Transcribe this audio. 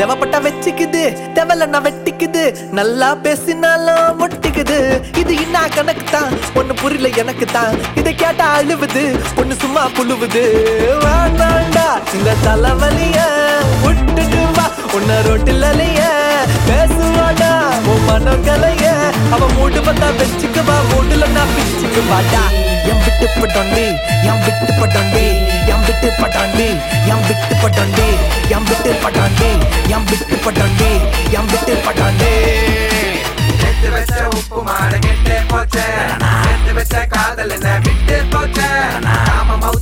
தேவைப்பட்டா வச்சுக்குது தேவையில்ல வெட்டிக்குது நல்லா பேசினாலும் முட்டிக்குது இது என்ன கணக்கு தான் ஒண்ணு புரியல எனக்கு தான் இதை கேட்டா அழுவுது ஒண்ணு சும்மா புழுவுது வேண்டாண்டா இந்த தலைவலிய விட்டுட்டு வா உன்ன ரோட்டில் அலைய பேசுவாடா உன் மனங்களைய அவ மூடு வந்தா வச்சுக்குவா மூடுல நான் பிச்சுக்கு வாடா என் விட்டு பட்டாண்டி என் விட்டு பட்டாண்டி என் விட்டு பட்டாண்டி என் விட்டு பட்டாண்டி என் விட்டு பட்டாண்டி என் விட்டு பட்டாண்டி